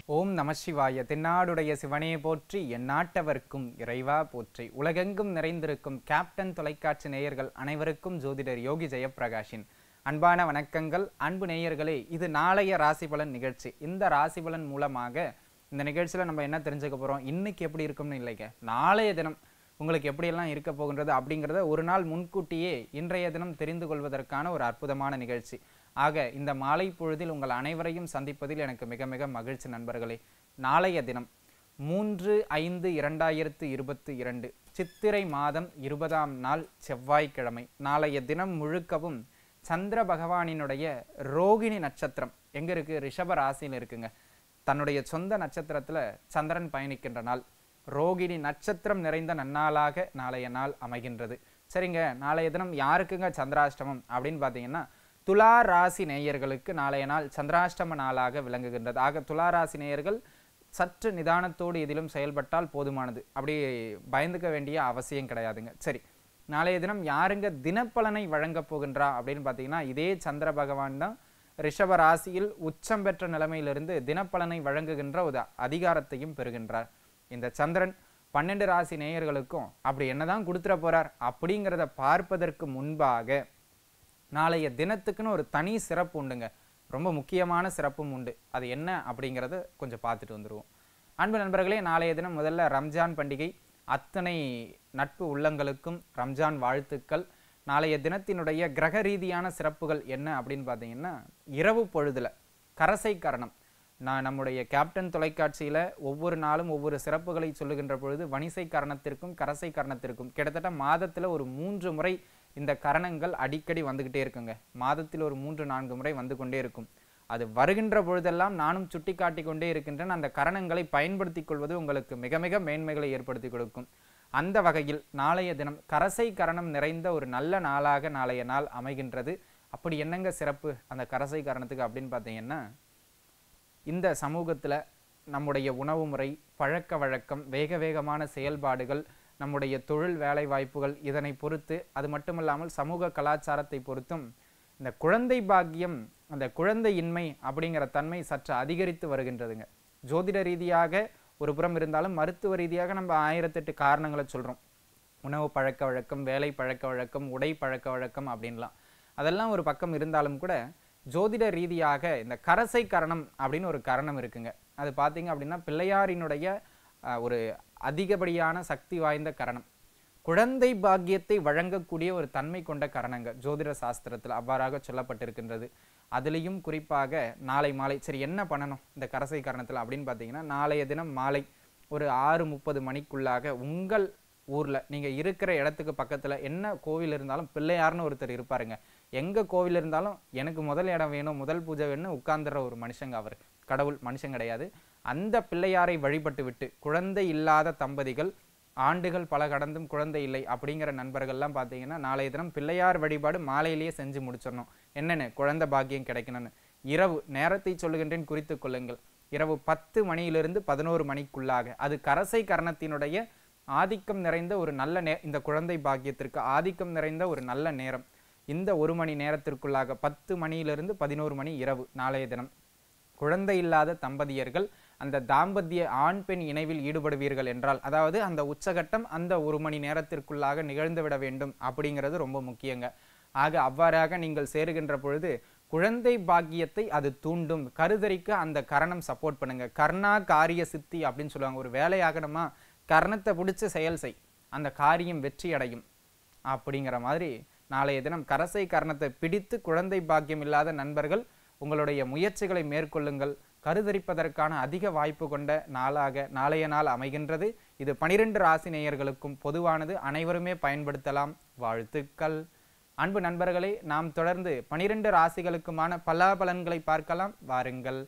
ஓம் நமசிவாய தென்னாடுடைய சிவனே போற்றி எந்நாட்டவர்க்கும் இறைவா போற்றி உலகெங்கும் நிறைந்திருக்கும் கேப்டன் தொலைக்காட்சி நேயர்கள் அனைவருக்கும் ஜோதிடர் யோகி ஜெயப்பிரகாஷின் அன்பான வணக்கங்கள் அன்பு நேயர்களே இது நாளைய ராசி பலன் நிகழ்ச்சி இந்த ராசி பலன் மூலமாக இந்த நிகழ்ச்சியில் நம்ம என்ன தெரிஞ்சுக்க போகிறோம் இன்னைக்கு எப்படி இருக்கும்னு இல்லைங்க நாளைய தினம் உங்களுக்கு எப்படியெல்லாம் இருக்க போகின்றது அப்படிங்கிறத ஒரு நாள் முன்கூட்டியே இன்றைய தினம் தெரிந்து கொள்வதற்கான ஒரு அற்புதமான நிகழ்ச்சி ஆக இந்த மாலை பொழுதில் உங்கள் அனைவரையும் சந்திப்பதில் எனக்கு மிக மிக மகிழ்ச்சி நண்பர்களே நாளைய தினம் மூன்று ஐந்து இரண்டாயிரத்து இருபத்தி இரண்டு சித்திரை மாதம் இருபதாம் நாள் செவ்வாய்க்கிழமை நாளைய தினம் முழுக்கவும் சந்திர பகவானினுடைய ரோகிணி நட்சத்திரம் எங்க இருக்கு ரிஷப ராசியில் இருக்குங்க தன்னுடைய சொந்த நட்சத்திரத்துல சந்திரன் பயணிக்கின்ற நாள் ரோகிணி நட்சத்திரம் நிறைந்த நன்னாளாக நாளைய நாள் அமைகின்றது சரிங்க நாளைய தினம் யாருக்குங்க சந்திராஷ்டமம் அப்படின்னு பார்த்தீங்கன்னா துலா ராசி நேயர்களுக்கு நாளைய நாள் சந்திராஷ்டம நாளாக விளங்குகின்றது ஆக துலா ராசி நேயர்கள் சற்று நிதானத்தோடு இதிலும் செயல்பட்டால் போதுமானது அப்படி பயந்துக்க வேண்டிய அவசியம் கிடையாதுங்க சரி நாளைய தினம் யாருங்க தினப்பலனை வழங்கப் போகின்றா அப்படின்னு பார்த்தீங்கன்னா இதே சந்திர பகவான் தான் ரிஷப ராசியில் உச்சம் பெற்ற நிலைமையிலிருந்து தினப்பலனை வழங்குகின்ற ஒரு அதிகாரத்தையும் பெறுகின்றார் இந்த சந்திரன் பன்னெண்டு ராசி நேயர்களுக்கும் அப்படி என்னதான் கொடுத்துட போறார் அப்படிங்கிறத பார்ப்பதற்கு முன்பாக நாளைய தினத்துக்குன்னு ஒரு தனி சிறப்பு உண்டுங்க ரொம்ப முக்கியமான சிறப்பும் உண்டு அது என்ன அப்படிங்கிறத கொஞ்சம் பார்த்துட்டு வந்துடுவோம் அன்பு நண்பர்களே நாளைய தினம் முதல்ல ரம்ஜான் பண்டிகை அத்தனை நட்பு உள்ளங்களுக்கும் ரம்ஜான் வாழ்த்துக்கள் நாளைய தினத்தினுடைய கிரக ரீதியான சிறப்புகள் என்ன அப்படின்னு பார்த்தீங்கன்னா இரவு பொழுதுல கரசை கரணம் நான் நம்முடைய கேப்டன் தொலைக்காட்சியில் ஒவ்வொரு நாளும் ஒவ்வொரு சிறப்புகளை சொல்லுகின்ற பொழுது வணிசை கரணத்திற்கும் கரசை கரணத்திற்கும் கிட்டத்தட்ட மாதத்தில் ஒரு மூன்று முறை இந்த கரணங்கள் அடிக்கடி வந்துக்கிட்டே இருக்குங்க மாதத்தில் ஒரு மூன்று நான்கு முறை வந்து கொண்டே இருக்கும் அது வருகின்ற பொழுதெல்லாம் நானும் சுட்டி காட்டி கொண்டே இருக்கின்றேன் அந்த கரணங்களை பயன்படுத்தி கொள்வது உங்களுக்கு மிக மிக மேன்மைகளை ஏற்படுத்தி கொடுக்கும் அந்த வகையில் நாளைய தினம் கரசை கரணம் நிறைந்த ஒரு நல்ல நாளாக நாளைய நாள் அமைகின்றது அப்படி என்னங்க சிறப்பு அந்த கரசை கரணத்துக்கு அப்படின்னு பார்த்தீங்கன்னா இந்த சமூகத்தில் நம்முடைய உணவு முறை பழக்க வழக்கம் வேக வேகமான செயல்பாடுகள் நம்முடைய தொழில் வேலை வாய்ப்புகள் இதனை பொறுத்து அது மட்டுமல்லாமல் சமூக கலாச்சாரத்தை பொறுத்தும் இந்த குழந்தை பாக்கியம் அந்த குழந்தையின்மை அப்படிங்கிற தன்மை சற்று அதிகரித்து வருகின்றதுங்க ஜோதிட ரீதியாக ஒரு புறம் இருந்தாலும் மருத்துவ ரீதியாக நம்ம ஆயிரத்தெட்டு காரணங்களை சொல்கிறோம் உணவு பழக்க வழக்கம் வேலை பழக்க வழக்கம் உடை பழக்க வழக்கம் அப்படின்லாம் அதெல்லாம் ஒரு பக்கம் இருந்தாலும் கூட ஜோதிட ரீதியாக இந்த கரசை கரணம் அப்படின்னு ஒரு கரணம் இருக்குங்க அது பார்த்தீங்க அப்படின்னா பிள்ளையாரினுடைய அஹ், ஒரு அதிகப்படியான சக்தி வாய்ந்த கரணம் குழந்தை பாக்கியத்தை வழங்கக்கூடிய ஒரு தன்மை கொண்ட கரணங்க ஜோதிட சாஸ்திரத்தில் அவ்வாறாக சொல்லப்பட்டிருக்கின்றது அதுலேயும் குறிப்பாக நாளை மாலை சரி என்ன பண்ணணும் இந்த கரசை கரணத்தில் அப்படின்னு பார்த்தீங்கன்னா நாளைய தினம் மாலை ஒரு ஆறு முப்பது மணிக்குள்ளாக உங்கள் ஊரில் நீங்கள் இருக்கிற இடத்துக்கு பக்கத்தில் என்ன கோவில் இருந்தாலும் பிள்ளையார்னு ஒருத்தர் இருப்பாருங்க எங்கே கோவில் இருந்தாலும் எனக்கு முதல் இடம் வேணும் முதல் பூஜை வேணும்னு உட்கார்ந்துற ஒரு மனுஷங்க அவர் கடவுள் மனுஷன் கிடையாது அந்த பிள்ளையாரை வழிபட்டு விட்டு குழந்தை இல்லாத தம்பதிகள் ஆண்டுகள் பல கடந்தும் குழந்தை இல்லை அப்படிங்கிற நண்பர்கள்லாம் பார்த்தீங்கன்னா நாளைய தினம் பிள்ளையார் வழிபாடு மாலையிலேயே செஞ்சு முடிச்சிடணும் என்னென்னு குழந்தை பாக்கியம் கிடைக்கணும்னு இரவு நேரத்தை சொல்லுகின்றேன் குறித்து கொள்ளுங்கள் இரவு பத்து மணியிலிருந்து பதினோரு மணிக்குள்ளாக அது கரசை கரணத்தினுடைய ஆதிக்கம் நிறைந்த ஒரு நல்ல நே இந்த குழந்தை பாக்கியத்திற்கு ஆதிக்கம் நிறைந்த ஒரு நல்ல நேரம் இந்த ஒரு மணி நேரத்திற்குள்ளாக பத்து மணியிலிருந்து பதினோரு மணி இரவு நாளைய தினம் குழந்தை இல்லாத தம்பதியர்கள் அந்த தாம்பத்திய ஆண் பெண் இணைவில் ஈடுபடுவீர்கள் என்றால் அதாவது அந்த உச்சகட்டம் அந்த ஒரு மணி நேரத்திற்குள்ளாக நிகழ்ந்துவிட வேண்டும் அப்படிங்கிறது ரொம்ப முக்கியங்க ஆக அவ்வாறாக நீங்கள் சேருகின்ற பொழுது குழந்தை பாக்கியத்தை அது தூண்டும் கருதறிக்கு அந்த கரணம் சப்போர்ட் பண்ணுங்க கர்ணா காரிய சித்தி அப்படின்னு சொல்லுவாங்க ஒரு வேலையாகணுமா கர்ணத்தை பிடிச்சு செயல் செய் அந்த காரியம் வெற்றி அடையும் அப்படிங்கிற மாதிரி நாளைய தினம் கரசை கர்ணத்தை பிடித்து குழந்தை பாக்கியம் இல்லாத நண்பர்கள் உங்களுடைய முயற்சிகளை மேற்கொள்ளுங்கள் கருதரிப்பதற்கான அதிக வாய்ப்பு கொண்ட நாளாக நாளைய நாள் அமைகின்றது இது பனிரெண்டு ராசி நேயர்களுக்கும் பொதுவானது அனைவருமே பயன்படுத்தலாம் வாழ்த்துக்கள் அன்பு நண்பர்களே நாம் தொடர்ந்து பனிரெண்டு ராசிகளுக்குமான பலாபலன்களை பார்க்கலாம் வாருங்கள்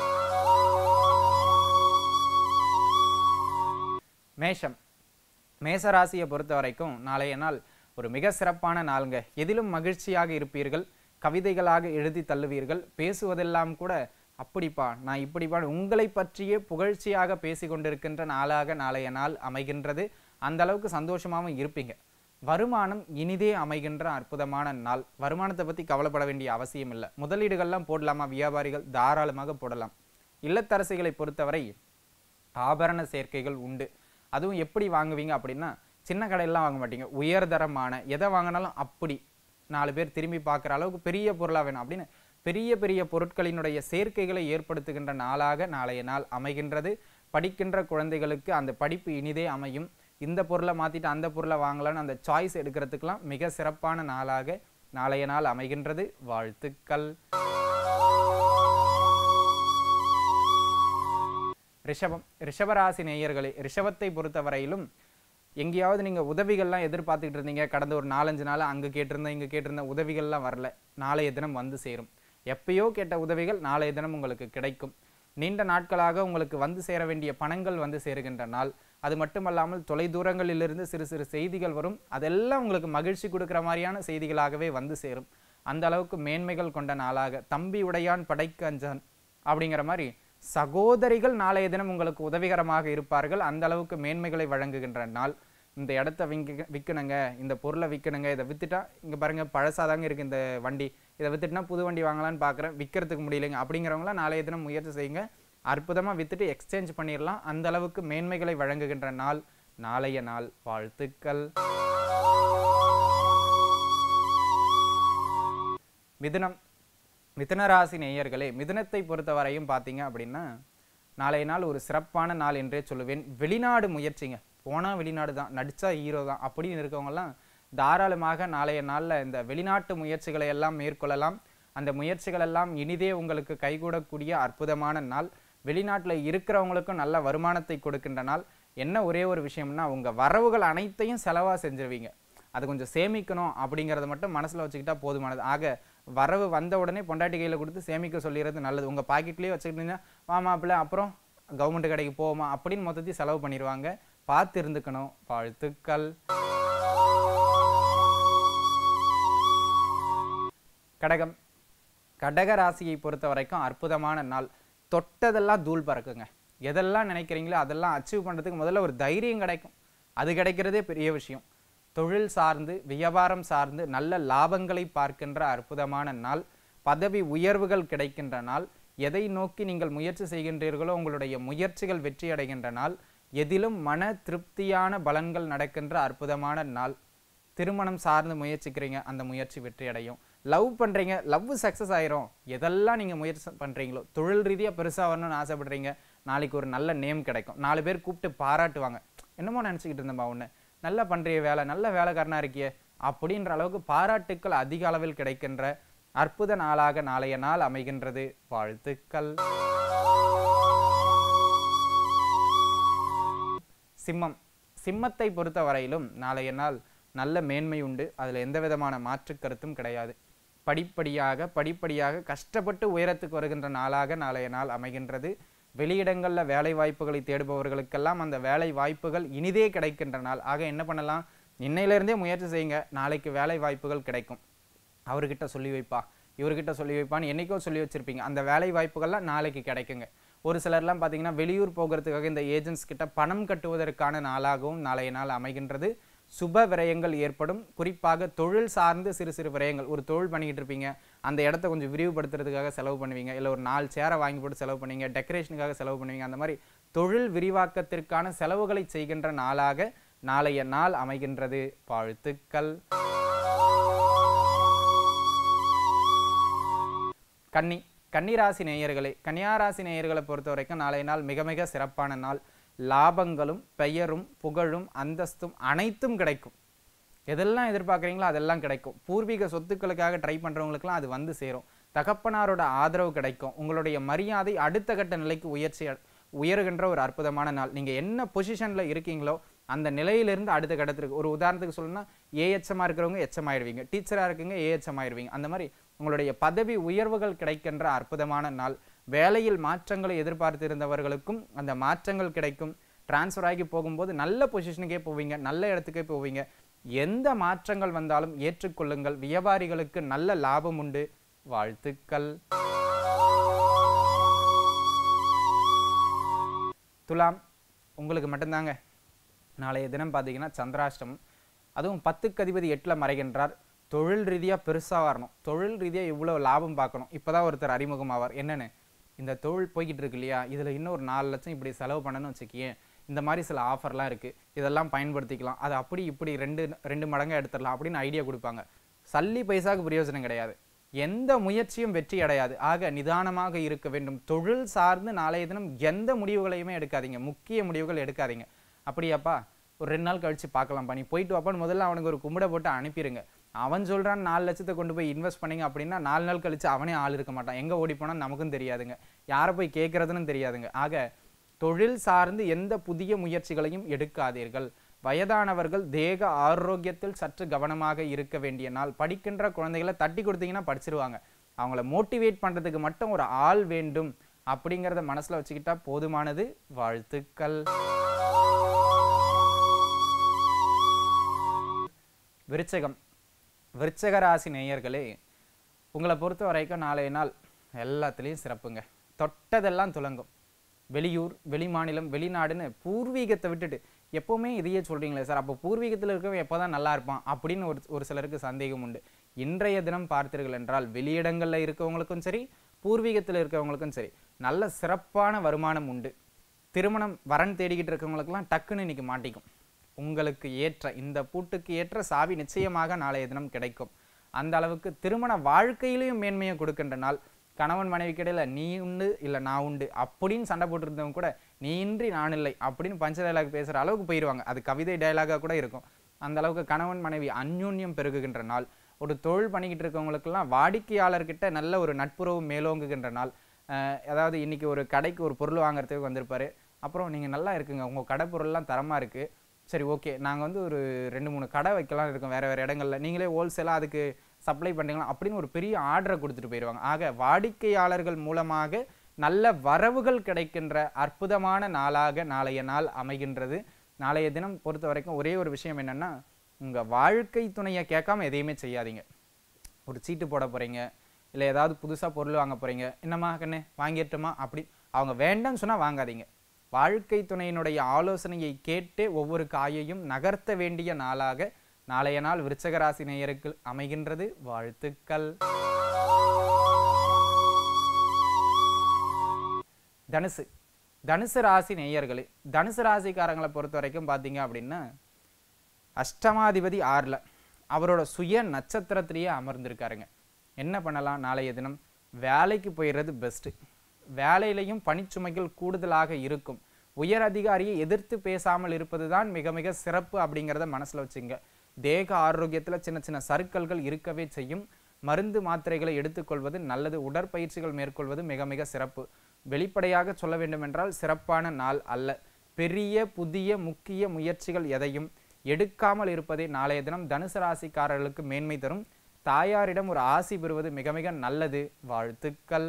மேஷம் மேச ராசியை பொறுத்த வரைக்கும் நாளைய நாள் ஒரு மிக சிறப்பான நாளுங்க எதிலும் மகிழ்ச்சியாக இருப்பீர்கள் கவிதைகளாக எழுதி தள்ளுவீர்கள் பேசுவதெல்லாம் கூட அப்படிப்பா நான் இப்படிப்பா உங்களை பற்றியே புகழ்ச்சியாக பேசி கொண்டிருக்கின்ற நாளாக நாளைய நாள் அமைகின்றது அந்த அளவுக்கு சந்தோஷமாகவும் இருப்பீங்க வருமானம் இனிதே அமைகின்ற அற்புதமான நாள் வருமானத்தை பற்றி கவலைப்பட வேண்டிய அவசியம் இல்லை முதலீடுகள்லாம் போடலாமா வியாபாரிகள் தாராளமாக போடலாம் இல்லத்தரசிகளை பொறுத்தவரை ஆபரண சேர்க்கைகள் உண்டு அதுவும் எப்படி வாங்குவீங்க அப்படின்னா சின்ன கடையிலாம் வாங்க மாட்டீங்க உயர்தரமான எதை வாங்கினாலும் அப்படி நாலு பேர் திரும்பி பார்க்குற அளவுக்கு பெரிய பொருளாக வேணும் அப்படின்னு பெரிய பெரிய பொருட்களினுடைய சேர்க்கைகளை ஏற்படுத்துகின்ற நாளாக நாளைய நாள் அமைகின்றது படிக்கின்ற குழந்தைகளுக்கு அந்த படிப்பு இனிதே அமையும் இந்த பொருளை மாற்றிட்டு அந்த பொருளை வாங்கலாம்னு அந்த சாய்ஸ் எடுக்கிறதுக்கெல்லாம் மிக சிறப்பான நாளாக நாளைய நாள் அமைகின்றது வாழ்த்துக்கள் ரிஷபம் ரிஷபராசி நேயர்களே ரிஷபத்தை பொறுத்தவரையிலும் எங்கேயாவது நீங்கள் உதவிகள்லாம் எதிர்பார்த்துக்கிட்டு இருந்தீங்க கடந்த ஒரு நாலஞ்சு நாள் அங்கே கேட்டிருந்தேன் இங்கே கேட்டிருந்த உதவிகள்லாம் வரல நாளைய தினம் வந்து சேரும் எப்பயோ கேட்ட உதவிகள் நாளைய தினம் உங்களுக்கு கிடைக்கும் நீண்ட நாட்களாக உங்களுக்கு வந்து சேர வேண்டிய பணங்கள் வந்து சேருகின்ற நாள் அது மட்டுமல்லாமல் தொலைதூரங்களிலிருந்து சிறு சிறு செய்திகள் வரும் அதெல்லாம் உங்களுக்கு மகிழ்ச்சி கொடுக்குற மாதிரியான செய்திகளாகவே வந்து சேரும் அந்த அளவுக்கு மேன்மைகள் கொண்ட நாளாக தம்பி உடையான் படைக்கு அஞ்சான் அப்படிங்கிற மாதிரி சகோதரிகள் நாளைய தினம் உங்களுக்கு உதவிகரமாக இருப்பார்கள் அந்த அளவுக்கு மேன்மைகளை வழங்குகின்ற நாள் இந்த இடத்த விங்க விற்கணுங்க இந்த பொருளை விற்கணுங்க இதை வித்துட்டா இங்கே பாருங்க பழசாதாங்க இருக்கு இந்த வண்டி இதை வித்துட்டுனா புது வண்டி வாங்கலாம்னு பார்க்குறேன் விற்கிறதுக்கு முடியலைங்க அப்படிங்கிறவங்களாம் நாளைய தினம் முயற்சி செய்யுங்க அற்புதமாக வித்துட்டு எக்ஸ்சேஞ்ச் பண்ணிடலாம் அந்த அளவுக்கு மேன்மைகளை வழங்குகின்ற நாள் நாளைய நாள் வாழ்த்துக்கள் மிதுனம் மிதுன ராசி நேயர்களே மிதுனத்தை பொறுத்தவரையும் பார்த்தீங்க அப்படின்னா நாளைய நாள் ஒரு சிறப்பான நாள் என்றே சொல்லுவேன் வெளிநாடு முயற்சிங்க போனால் வெளிநாடு தான் நடித்தா ஹீரோ தான் அப்படின்னு இருக்கவங்கலாம் தாராளமாக நாளைய நாளில் இந்த வெளிநாட்டு முயற்சிகளை எல்லாம் மேற்கொள்ளலாம் அந்த முயற்சிகள் எல்லாம் இனிதே உங்களுக்கு கைகூடக்கூடிய அற்புதமான நாள் வெளிநாட்டில் இருக்கிறவங்களுக்கும் நல்ல வருமானத்தை கொடுக்கின்ற நாள் என்ன ஒரே ஒரு விஷயம்னா உங்கள் வரவுகள் அனைத்தையும் செலவாக செஞ்சிருவீங்க அது கொஞ்சம் சேமிக்கணும் அப்படிங்கிறத மட்டும் மனசில் வச்சுக்கிட்டா போதுமானது ஆக வரவு வந்த உடனே பொண்டாட்டி கையில் கொடுத்து சேமிக்க சொல்லிடுறது நல்லது உங்கள் பாக்கெட்லேயே வச்சுக்கிட்டீங்கன்னா வா மாப்பிள்ள அப்புறம் கவர்மெண்ட் கடைக்கு போவோமா அப்படின்னு மொத்தத்தையும் செலவு பண்ணிடுவாங்க பார்த்து இருந்துக்கணும் வாழ்த்துக்கள் கடகம் கடக ராசியை பொறுத்த வரைக்கும் அற்புதமான நாள் தொட்டதெல்லாம் தூள் பறக்குங்க எதெல்லாம் நினைக்கிறீங்களோ அதெல்லாம் அச்சீவ் பண்ணுறதுக்கு முதல்ல ஒரு தைரியம் கிடைக்கும் அது கிடைக்கிறதே பெரிய விஷயம் தொழில் சார்ந்து வியாபாரம் சார்ந்து நல்ல லாபங்களை பார்க்கின்ற அற்புதமான நாள் பதவி உயர்வுகள் கிடைக்கின்ற நாள் எதை நோக்கி நீங்கள் முயற்சி செய்கின்றீர்களோ உங்களுடைய முயற்சிகள் வெற்றி அடைகின்ற நாள் எதிலும் மன திருப்தியான பலன்கள் நடக்கின்ற அற்புதமான நாள் திருமணம் சார்ந்து முயற்சிக்கிறீங்க அந்த முயற்சி வெற்றி அடையும் லவ் பண்ணுறீங்க லவ் சக்ஸஸ் ஆயிரும் எதெல்லாம் நீங்கள் முயற்சி பண்ணுறீங்களோ தொழில் ரீதியாக பெருசாக வரணும்னு ஆசைப்படுறீங்க நாளைக்கு ஒரு நல்ல நேம் கிடைக்கும் நாலு பேர் கூப்பிட்டு பாராட்டுவாங்க என்னமோ நினச்சிக்கிட்டு இருந்தேன்பா ஒன்று நல்லா பண்ணுறிய வேலை நல்ல வேலைக்காரனாக இருக்கியே அப்படின்ற அளவுக்கு பாராட்டுக்கள் அதிக அளவில் கிடைக்கின்ற அற்புத நாளாக நாளைய நாள் அமைகின்றது வாழ்த்துக்கள் சிம்மம் சிம்மத்தை பொறுத்த வரையிலும் நாளைய நாள் நல்ல மேன்மை உண்டு அதில் எந்த விதமான மாற்று கருத்தும் கிடையாது படிப்படியாக படிப்படியாக கஷ்டப்பட்டு உயரத்துக்கு வருகின்ற நாளாக நாளைய நாள் அமைகின்றது வெளியிடங்களில் வேலை வாய்ப்புகளை தேடுபவர்களுக்கெல்லாம் அந்த வேலை வாய்ப்புகள் இனிதே கிடைக்கின்ற நாள் ஆக என்ன பண்ணலாம் இன்னையிலேருந்தே முயற்சி செய்யுங்க நாளைக்கு வேலை வாய்ப்புகள் கிடைக்கும் அவர்கிட்ட சொல்லி வைப்பா இவர்கிட்ட சொல்லி வைப்பான்னு என்னைக்கோ சொல்லி வச்சிருப்பீங்க அந்த வேலை வாய்ப்புகள்லாம் நாளைக்கு கிடைக்குங்க ஒரு சிலர்லாம் பார்த்தீங்கன்னா வெளியூர் போகிறதுக்காக இந்த ஏஜென்ட்ஸ் கிட்ட பணம் கட்டுவதற்கான நாளாகவும் நாளைய நாள் அமைகின்றது சுப விரயங்கள் ஏற்படும் குறிப்பாக தொழில் சார்ந்து சிறு சிறு விரயங்கள் ஒரு தொழில் பண்ணிக்கிட்டு இருப்பீங்க அந்த இடத்த கொஞ்சம் விரிவுபடுத்துறதுக்காக செலவு பண்ணுவீங்க இல்லை ஒரு நாலு சேரை வாங்கி போட்டு செலவு பண்ணுவீங்க டெக்கரேஷனுக்காக செலவு பண்ணுவீங்க அந்த மாதிரி தொழில் விரிவாக்கத்திற்கான செலவுகளை செய்கின்ற நாளாக நாளைய நாள் அமைகின்றது வாழ்த்துக்கள் கன்னி கன்னிராசி நேயர்களே கன்னியாராசி நேயர்களை பொறுத்த வரைக்கும் நாளைய நாள் மிக மிக சிறப்பான நாள் லாபங்களும் பெயரும் புகழும் அந்தஸ்தும் அனைத்தும் கிடைக்கும் எதெல்லாம் எதிர்பார்க்குறீங்களோ அதெல்லாம் கிடைக்கும் பூர்வீக சொத்துக்களுக்காக ட்ரை பண்ணுறவங்களுக்குலாம் அது வந்து சேரும் தகப்பனாரோட ஆதரவு கிடைக்கும் உங்களுடைய மரியாதை அடுத்த கட்ட நிலைக்கு உயர்ச்சி அ- உயருகின்ற ஒரு அற்புதமான நாள் நீங்கள் என்ன பொசிஷனில் இருக்கீங்களோ அந்த நிலையிலிருந்து அடுத்த கட்டத்திற்கு ஒரு உதாரணத்துக்கு சொல்லணும்னா ஏஎச்எம்மாக இருக்கிறவங்க எச்எம் ஆயிடுவீங்க டீச்சராக இருக்குங்க ஏஎச்எம் ஆயிடுவீங்க அந்த மாதிரி உங்களுடைய பதவி உயர்வுகள் கிடைக்கின்ற அற்புதமான நாள் வேலையில் மாற்றங்களை எதிர்பார்த்திருந்தவர்களுக்கும் அந்த மாற்றங்கள் கிடைக்கும் டிரான்ஸ்ஃபர் ஆகி போகும்போது நல்ல பொசிஷனுக்கே போவீங்க நல்ல இடத்துக்கே போவீங்க எந்த மாற்றங்கள் வந்தாலும் ஏற்றுக்கொள்ளுங்கள் வியாபாரிகளுக்கு நல்ல லாபம் உண்டு வாழ்த்துக்கள் துலாம் உங்களுக்கு மட்டும்தாங்க நாளைய தினம் பார்த்தீங்கன்னா சந்திராஷ்டமம் அதுவும் பத்துக்கு அதிபதி எட்டில் மறைகின்றார் தொழில் ரீதியாக பெருசாக வரணும் தொழில் ரீதியாக இவ்வளோ லாபம் பார்க்கணும் இப்போ தான் ஒருத்தர் அறிமுகமாவார் என்னன்னு இந்த தொழில் போய்கிட்டு இருக்கு இல்லையா இதில் இன்னும் ஒரு நாலு லட்சம் இப்படி செலவு பண்ணணும்னு வச்சுக்கியேன் இந்த மாதிரி சில ஆஃபர்லாம் இருக்குது இதெல்லாம் பயன்படுத்திக்கலாம் அது அப்படி இப்படி ரெண்டு ரெண்டு மடங்காக எடுத்துடலாம் அப்படின்னு ஐடியா கொடுப்பாங்க சல்லி பைசாக்கு பிரயோஜனம் கிடையாது எந்த முயற்சியும் வெற்றி அடையாது ஆக நிதானமாக இருக்க வேண்டும் தொழில் சார்ந்து நாளைய தினம் எந்த முடிவுகளையுமே எடுக்காதீங்க முக்கிய முடிவுகள் எடுக்காதீங்க அப்படியாப்பா ஒரு ரெண்டு நாள் கழிச்சு பார்க்கலாம்ப்பா நீ போயிட்டு வாப்பான்னு முதல்ல அவனுக்கு ஒரு கும்பிட போட்டு அனுப்பிடுங்க அவன் சொல்கிறான் நாலு லட்சத்தை கொண்டு போய் இன்வெஸ்ட் பண்ணீங்க அப்படின்னா நாலு நாள் கழிச்சு அவனே ஆள் இருக்க மாட்டான் எங்கே ஓடி போனால் நமக்கும் தெரியாதுங்க யாரை போய் கேட்குறதுன்னு தெரியாதுங்க ஆக தொழில் சார்ந்து எந்த புதிய முயற்சிகளையும் எடுக்காதீர்கள் வயதானவர்கள் தேக ஆரோக்கியத்தில் சற்று கவனமாக இருக்க வேண்டிய நாள் படிக்கின்ற குழந்தைகளை தட்டி கொடுத்தீங்கன்னா படிச்சிருவாங்க அவங்கள மோட்டிவேட் பண்ணுறதுக்கு மட்டும் ஒரு ஆள் வேண்டும் அப்படிங்கிறத மனசில் வச்சுக்கிட்டா போதுமானது வாழ்த்துக்கள் விருச்சகம் விருச்சக ராசி நேயர்களே உங்களை பொறுத்த வரைக்கும் நாளைய நாள் எல்லாத்துலேயும் சிறப்புங்க தொட்டதெல்லாம் துலங்கும் வெளியூர் வெளிமாநிலம் வெளிநாடுன்னு பூர்வீகத்தை விட்டுட்டு எப்போவுமே இதையே சொல்கிறீங்களே சார் அப்போ பூர்வீகத்தில் இருக்கவன் எப்போ தான் நல்லா இருப்பான் அப்படின்னு ஒரு ஒரு சிலருக்கு சந்தேகம் உண்டு இன்றைய தினம் பார்த்தீர்கள் என்றால் வெளியிடங்களில் இருக்கவங்களுக்கும் சரி பூர்வீகத்தில் இருக்கவங்களுக்கும் சரி நல்ல சிறப்பான வருமானம் உண்டு திருமணம் வரன் தேடிக்கிட்டு இருக்கவங்களுக்கெல்லாம் டக்குன்னு இன்னைக்கு மாட்டிக்கும் உங்களுக்கு ஏற்ற இந்த பூட்டுக்கு ஏற்ற சாவி நிச்சயமாக நாளைய தினம் கிடைக்கும் அந்த அளவுக்கு திருமண வாழ்க்கையிலையும் மேன்மையை கொடுக்கின்ற நாள் கணவன் மனைவிக்கு இடையில நீ உண்டு இல்லை நான் உண்டு அப்படின்னு சண்டை போட்டுருந்தவங்க கூட நீ இன்றி நான் இல்லை அப்படின்னு பஞ்ச டைலாக் பேசுகிற அளவுக்கு போயிடுவாங்க அது கவிதை டைலாகாக கூட இருக்கும் அந்த அளவுக்கு கணவன் மனைவி அந்யோன்யம் பெருகுகின்ற நாள் ஒரு தொழில் பண்ணிக்கிட்டு இருக்கவங்களுக்கெல்லாம் வாடிக்கையாளர்கிட்ட நல்ல ஒரு நட்புறவு மேலோங்குகின்ற நாள் அஹ் அதாவது இன்னைக்கு ஒரு கடைக்கு ஒரு பொருள் வாங்குறதுக்கு வந்திருப்பாரு அப்புறம் நீங்கள் நல்லா இருக்குங்க உங்கள் கடை பொருள்லாம் தரமாக இருக்குது சரி ஓகே நாங்கள் வந்து ஒரு ரெண்டு மூணு கடை வைக்கலாம் இருக்கோம் வேறு வேறு இடங்கள்ல நீங்களே ஹோல்சேலாக அதுக்கு சப்ளை பண்ணுறீங்களா அப்படின்னு ஒரு பெரிய ஆர்டரை கொடுத்துட்டு போயிடுவாங்க ஆக வாடிக்கையாளர்கள் மூலமாக நல்ல வரவுகள் கிடைக்கின்ற அற்புதமான நாளாக நாளைய நாள் அமைகின்றது நாளைய தினம் பொறுத்த வரைக்கும் ஒரே ஒரு விஷயம் என்னென்னா உங்கள் வாழ்க்கை துணையை கேட்காம எதையுமே செய்யாதீங்க ஒரு சீட்டு போட போகிறீங்க இல்லை ஏதாவது புதுசாக பொருள் வாங்க போகிறீங்க என்னம்மா கண்ணு வாங்கிட்டுமா அப்படி அவங்க வேண்டாம்னு சொன்னால் வாங்காதீங்க வாழ்க்கை துணையினுடைய ஆலோசனையை கேட்டு ஒவ்வொரு காயையும் நகர்த்த வேண்டிய நாளாக நாளைய நாள் விருச்சக ராசி நேயருக்கு அமைகின்றது வாழ்த்துக்கள் தனுசு தனுசு ராசி நேயர்களே தனுசு ராசிக்காரங்களை பொறுத்த வரைக்கும் பார்த்தீங்க அப்படின்னா அஷ்டமாதிபதி ஆறில் அவரோட சுய நட்சத்திரத்திலேயே அமர்ந்திருக்காருங்க என்ன பண்ணலாம் நாளைய தினம் வேலைக்கு போயிடுறது பெஸ்ட்டு வேலையிலையும் பணிச்சுமைகள் கூடுதலாக இருக்கும் உயர் அதிகாரியை எதிர்த்து பேசாமல் இருப்பது தான் மிக மிக சிறப்பு அப்படிங்கிறத மனசில் வச்சுங்க தேக ஆரோக்கியத்தில் சின்ன சின்ன சறுக்கல்கள் இருக்கவே செய்யும் மருந்து மாத்திரைகளை எடுத்துக்கொள்வது நல்லது உடற்பயிற்சிகள் மேற்கொள்வது மிக மிக சிறப்பு வெளிப்படையாக சொல்ல வேண்டுமென்றால் சிறப்பான நாள் அல்ல பெரிய புதிய முக்கிய முயற்சிகள் எதையும் எடுக்காமல் இருப்பதே நாளைய தினம் தனுசு ராசிக்காரர்களுக்கு மேன்மை தரும் தாயாரிடம் ஒரு ஆசி பெறுவது மிக மிக நல்லது வாழ்த்துக்கள்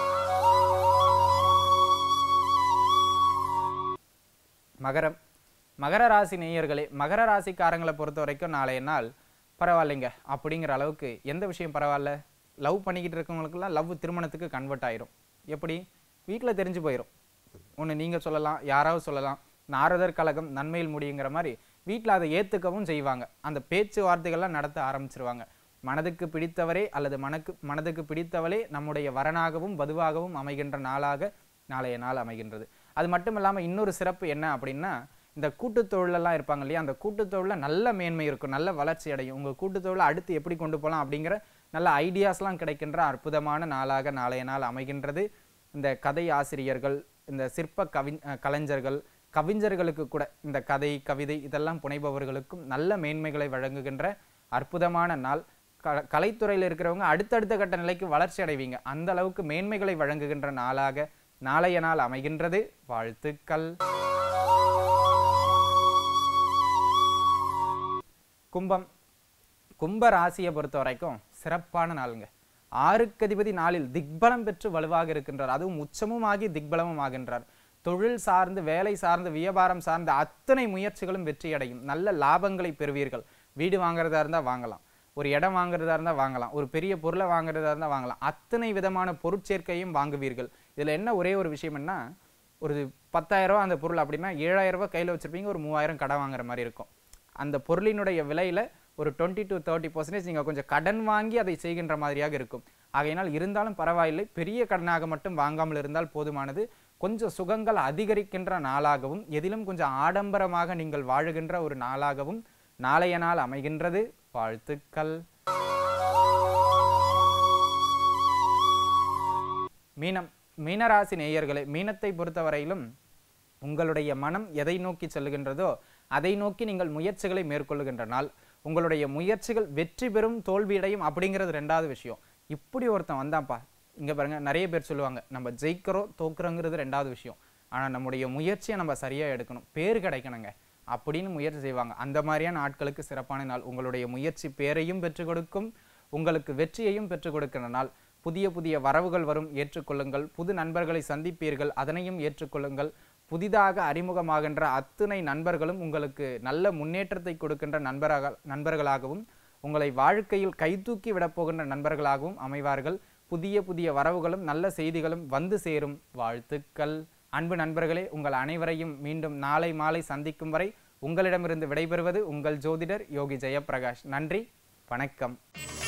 மகரம் மகர ராசி நேயர்களே மகர ராசிக்காரங்களை பொறுத்த வரைக்கும் நாளைய நாள் பரவாயில்லைங்க அப்படிங்கிற அளவுக்கு எந்த விஷயம் பரவாயில்ல லவ் பண்ணிக்கிட்டு இருக்கவங்களுக்கெல்லாம் லவ் திருமணத்துக்கு கன்வெர்ட் ஆயிரும் எப்படி வீட்டில் தெரிஞ்சு போயிடும் ஒன்று நீங்கள் சொல்லலாம் யாராவது சொல்லலாம் நாரதர் கழகம் நன்மையில் முடியுங்கிற மாதிரி வீட்டில் அதை ஏற்றுக்கவும் செய்வாங்க அந்த பேச்சுவார்த்தைகள்லாம் நடத்த ஆரம்பிச்சிருவாங்க மனதுக்கு பிடித்தவரே அல்லது மனக்கு மனதுக்கு பிடித்தவளே நம்முடைய வரனாகவும் வதுவாகவும் அமைகின்ற நாளாக நாளைய நாள் அமைகின்றது அது மட்டும் இல்லாமல் இன்னொரு சிறப்பு என்ன அப்படின்னா இந்த கூட்டுத் தொழிலெல்லாம் இருப்பாங்க இல்லையா அந்த கூட்டுத் தொழிலில் நல்ல மேன்மை இருக்கும் நல்ல வளர்ச்சி அடையும் உங்கள் கூட்டுத் தொழிலை அடுத்து எப்படி கொண்டு போகலாம் அப்படிங்கிற நல்ல ஐடியாஸ்லாம் கிடைக்கின்ற அற்புதமான நாளாக நாளைய நாள் அமைகின்றது இந்த கதை ஆசிரியர்கள் இந்த சிற்ப கவி அஹ் கலைஞர்கள் கவிஞர்களுக்கு கூட இந்த கதை கவிதை இதெல்லாம் புனைபவர்களுக்கும் நல்ல மேன்மைகளை வழங்குகின்ற அற்புதமான நாள் க கலைத்துறையில் இருக்கிறவங்க அடுத்தடுத்த கட்ட நிலைக்கு வளர்ச்சி அடைவீங்க அந்த அளவுக்கு மேன்மைகளை வழங்குகின்ற நாளாக நாளைய நாள் அமைகின்றது வாழ்த்துக்கள் கும்பம் கும்ப ராசியை பொறுத்த வரைக்கும் சிறப்பான நாளுங்க ஆறுக்கதிபதி நாளில் திக்பலம் பெற்று வலுவாக இருக்கின்றார் அதுவும் உச்சமும் ஆகி திக்பலமும் ஆகின்றார் தொழில் சார்ந்து வேலை சார்ந்து வியாபாரம் சார்ந்த அத்தனை முயற்சிகளும் வெற்றியடையும் நல்ல லாபங்களை பெறுவீர்கள் வீடு வாங்குறதா இருந்தால் வாங்கலாம் ஒரு இடம் வாங்குறதா இருந்தால் வாங்கலாம் ஒரு பெரிய பொருளை வாங்குறதா இருந்தால் வாங்கலாம் அத்தனை விதமான பொருட்சேர்க்கையும் வாங்குவீர்கள் இதில் என்ன ஒரே ஒரு விஷயம்னா ஒரு பத்தாயிரம் ரூபாய் அந்த பொருள் அப்படின்னா ஏழாயிரம் ரூபாய் கையில் வச்சிருப்பீங்க ஒரு மூவாயிரம் கடன் வாங்குற மாதிரி இருக்கும் அந்த பொருளினுடைய விலையில் ஒரு டுவெண்ட்டி டு தேர்ட்டி பர்சன்டேஜ் நீங்கள் கொஞ்சம் கடன் வாங்கி அதை செய்கின்ற மாதிரியாக இருக்கும் ஆகையினால் இருந்தாலும் பரவாயில்லை பெரிய கடனாக மட்டும் வாங்காமல் இருந்தால் போதுமானது கொஞ்சம் சுகங்கள் அதிகரிக்கின்ற நாளாகவும் எதிலும் கொஞ்சம் ஆடம்பரமாக நீங்கள் வாழுகின்ற ஒரு நாளாகவும் நாளைய நாள் அமைகின்றது வாழ்த்துக்கள் மீனம் மீனராசி நேயர்களே மீனத்தை பொறுத்தவரையிலும் உங்களுடைய மனம் எதை நோக்கி செல்லுகின்றதோ அதை நோக்கி நீங்கள் முயற்சிகளை மேற்கொள்ளுகின்ற நாள் உங்களுடைய முயற்சிகள் வெற்றி பெறும் தோல்வியடையும் அப்படிங்கிறது ரெண்டாவது விஷயம் இப்படி ஒருத்தன் வந்தான்ப்பா இங்க பாருங்க நிறைய பேர் சொல்லுவாங்க நம்ம ஜெயிக்கிறோம் தோக்குறோங்கிறது ரெண்டாவது விஷயம் ஆனா நம்முடைய முயற்சியை நம்ம சரியா எடுக்கணும் பேர் கிடைக்கணுங்க அப்படின்னு முயற்சி செய்வாங்க அந்த மாதிரியான ஆட்களுக்கு சிறப்பான நாள் உங்களுடைய முயற்சி பேரையும் பெற்றுக் கொடுக்கும் உங்களுக்கு வெற்றியையும் பெற்றுக் கொடுக்கிற நாள் புதிய புதிய வரவுகள் வரும் ஏற்றுக்கொள்ளுங்கள் புது நண்பர்களை சந்திப்பீர்கள் அதனையும் ஏற்றுக்கொள்ளுங்கள் புதிதாக அறிமுகமாகின்ற அத்துணை நண்பர்களும் உங்களுக்கு நல்ல முன்னேற்றத்தை கொடுக்கின்ற நண்பராக நண்பர்களாகவும் உங்களை வாழ்க்கையில் கைதூக்கி விடப் போகின்ற நண்பர்களாகவும் அமைவார்கள் புதிய புதிய வரவுகளும் நல்ல செய்திகளும் வந்து சேரும் வாழ்த்துக்கள் அன்பு நண்பர்களே உங்கள் அனைவரையும் மீண்டும் நாளை மாலை சந்திக்கும் வரை உங்களிடமிருந்து விடைபெறுவது உங்கள் ஜோதிடர் யோகி ஜெயப்பிரகாஷ் நன்றி வணக்கம்